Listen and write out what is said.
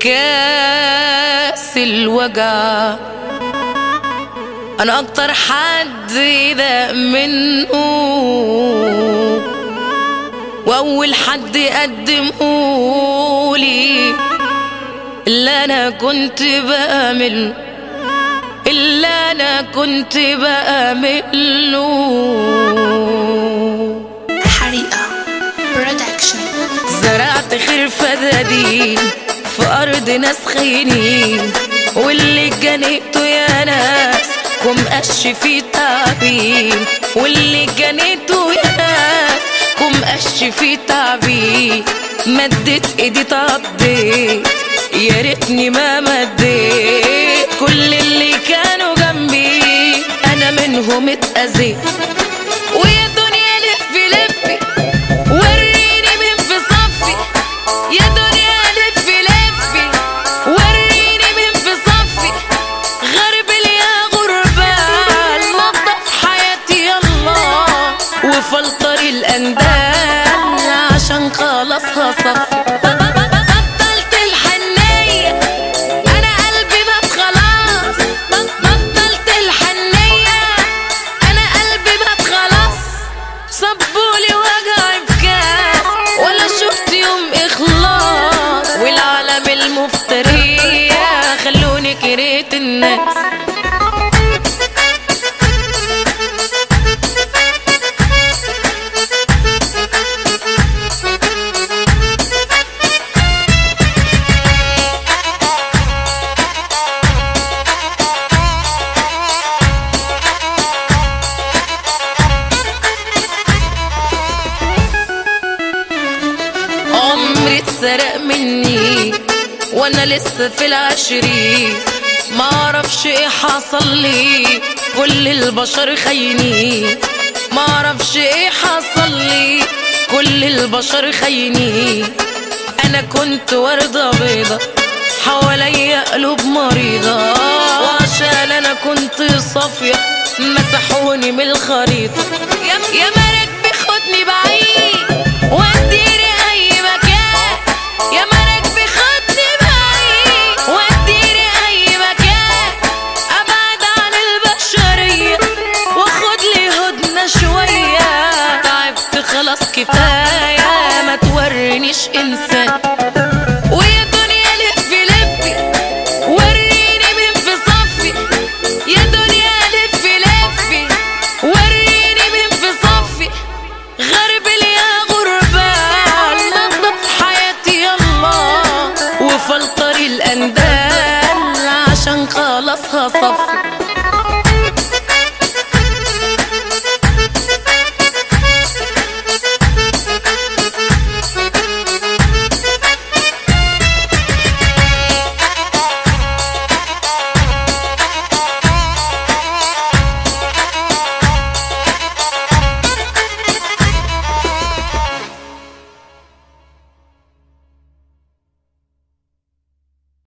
كاس الوجع انا اكتر حد ده منه واول حد قدمهولي اللي انا كنت بامل اللي انا كنت بامله حريقة برودكشن زرعت خير فدادين في أرض ناس خاينين واللي جنيته يا ناس كم قش في تعبين واللي جنيته يا ناس كم قش في تعبين مدت ايدي تعضيت يا ريتني ما مديت كل اللي كانوا جنبي انا منهم اتأذيت ويا دنيا لفي لفي وريني مين في صفي يا دنيا لفي لفي وريني مين في صفي غربل يا غربال نظف حياتي يلا وفلتر الاندال عشان خلاص هصفي بطلت الحنية انا قلبي مات خلاص بطلت الحنية انا قلبي مات خلاص صبولي وجعي بكاس ولا شفت يوم اخلاص والعالم المفترية خلوني كرهت الناس عمري اتسرق مني وانا لسه في العشرين ما اعرفش ايه حصل لي كل البشر خاينين ما اعرفش ايه حصل لي كل البشر خاينين انا كنت وردة بيضة حواليا قلوب مريضة وعشان انا كنت صافية مسحوني من الخريطة يا يا مرك بياخدني بعيد وديني اي مكان يا مرك بياخدني بعيد وديني اي مكان ابعد عن البشرية واخد لي هدنة شوية تعبت خلاص كفاية